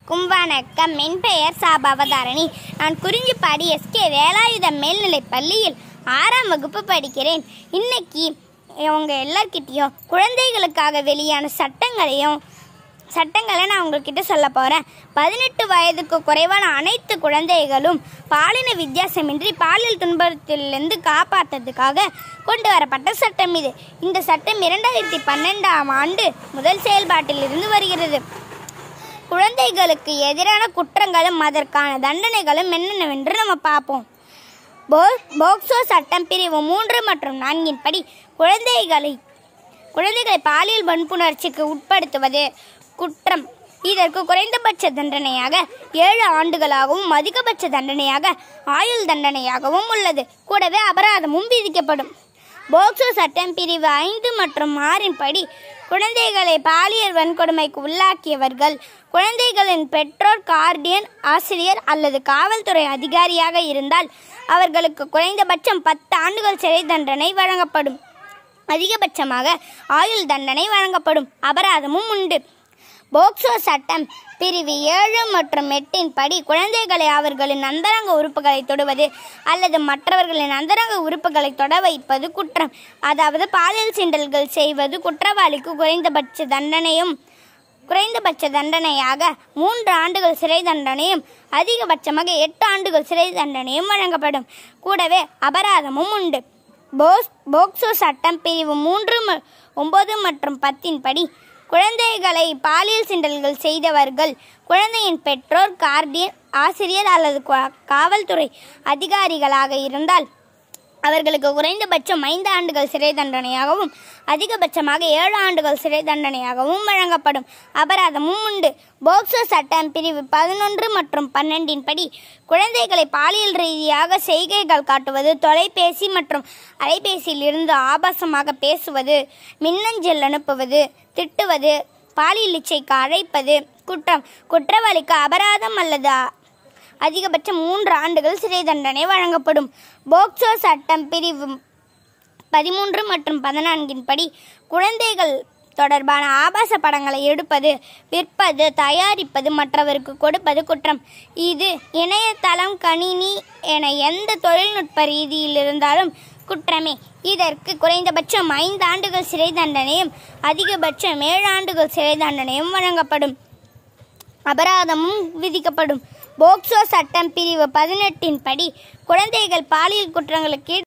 வணக்கம் என் பெயர் சாபா அவதாரணி நான் குறிஞ்சிப்பாடி எஸ்கே வேலாயுதம் மேல்நிலைப் பள்ளியில் ஆறாம் வகுப்பு படிக்கிறேன் இன்னைக்கு உங்க எல்லார்கிட்டயும் குழந்தைகளுக்காக வெளியான சட்டங்களையும் சட்டங்களை நான் உங்ககிட்ட சொல்ல போகிறேன் பதினெட்டு வயதுக்கு குறைவான அனைத்து குழந்தைகளும் பாலின வித்தியாசமின்றி பாலியல் துன்பத்திலிருந்து காப்பாற்றுறதுக்காக கொண்டு வரப்பட்ட சட்டம் இது இந்த சட்டம் இரண்டாயிரத்தி பன்னெண்டாம் ஆண்டு முதல் செயல்பாட்டில் இருந்து வருகிறது குழந்தைகளுக்கு எதிரான குற்றங்களும் அதற்கான தண்டனைகளும் என்னென்னவென்று நம்ம பார்ப்போம் போ போக்சோ சட்டம் பிரிவு மூன்று மற்றும் நான்கின் படி குழந்தைகளை குழந்தைகளை பாலியல் வன்புணர்ச்சிக்கு உட்படுத்துவது குற்றம் இதற்கு குறைந்தபட்ச தண்டனையாக ஏழு ஆண்டுகளாகவும் அதிகபட்ச தண்டனையாக ஆயுள் தண்டனையாகவும் உள்ளது கூடவே அபராதமும் விதிக்கப்படும் போக்சோ சட்டம் பிரிவு ஐந்து மற்றும் ஆறின் படி குழந்தைகளை பாலியல் வன்கொடுமைக்கு உள்ளாக்கியவர்கள் குழந்தைகளின் பெற்றோர் கார்டியன் ஆசிரியர் அல்லது காவல்துறை அதிகாரியாக இருந்தால் அவர்களுக்கு குறைந்தபட்சம் பத்து ஆண்டுகள் சிறை தண்டனை வழங்கப்படும் அதிகபட்சமாக ஆயுள் தண்டனை வழங்கப்படும் அபராதமும் உண்டு போக்சோ சட்டம் பிரிவு ஏழு மற்றும் எட்டின் படி குழந்தைகளை அவர்களின் அந்தரங்க உறுப்புகளை தொடுவது அல்லது மற்றவர்களின் அந்தரங்க உறுப்புகளை தொட வைப்பது குற்றம் அதாவது பாலியல் சீண்டல்கள் செய்வது குற்றவாளிக்கு குறைந்தபட்ச தண்டனையும் குறைந்தபட்ச தண்டனையாக மூன்று ஆண்டுகள் சிறை தண்டனையும் அதிகபட்சமாக எட்டு ஆண்டுகள் சிறை தண்டனையும் வழங்கப்படும் கூடவே அபராதமும் உண்டு போஸ் போக்சோ சட்டம் பிரிவு மூன்று ம- ஒன்பது மற்றும் பத்தின் படி குழந்தைகளை பாலியல் சிண்டல்கள் செய்தவர்கள் குழந்தையின் பெற்றோர் கார்டியன் ஆசிரியர் அல்லது கா- காவல்துறை அதிகாரிகளாக இருந்தால் அவர்களுக்கு குறைந்தபட்சம் ஐந்து ஆண்டுகள் சிறை தண்டனையாகவும் அதிகபட்சமாக ஏழு ஆண்டுகள் சிறை தண்டனையாகவும் வழங்கப்படும் அபராதமும் உண்டு போக்சோ சட்டம் பிரிவு பதினொன்று மற்றும் பன்னெண்டின் படி குழந்தைகளை பாலியல் ரீதியாக செய்கைகள் காட்டுவது தொலைபேசி மற்றும் அலைபேசியில் இருந்து ஆபாசமாக பேசுவது மின்னஞ்சல் அனுப்புவது திட்டுவது பாலியல் இச்சைக்கு அழைப்பது குற்றம் குற்றவாளிக்கு அபராதம் அல்லது அதிகபட்சம் மூன்று ஆண்டுகள் சிறை தண்டனை வழங்கப்படும் போக்சோ சட்டம் பிரிவு பதிமூன்று மற்றும் பதினான்கின் படி குழந்தைகள் தொடர்பான ஆபாச படங்களை எடுப்பது விற்பது தயாரிப்பது மற்றவருக்கு கொடுப்பது குற்றம் இது இணையதளம் கணினி என எந்த தொழில்நுட்ப ரீதியில் இருந்தாலும் குற்றமே இதற்கு குறைந்தபட்சம் ஐந்து ஆண்டுகள் சிறை தண்டனையும் அதிகபட்சம் ஏழு ஆண்டுகள் சிறை தண்டனையும் வழங்கப்படும் அபராதமும் விதிக்கப்படும் போக்சோ சட்டம் பிரிவு பதினெட்டின் படி குழந்தைகள் பாலியல் குற்றங்களுக்கு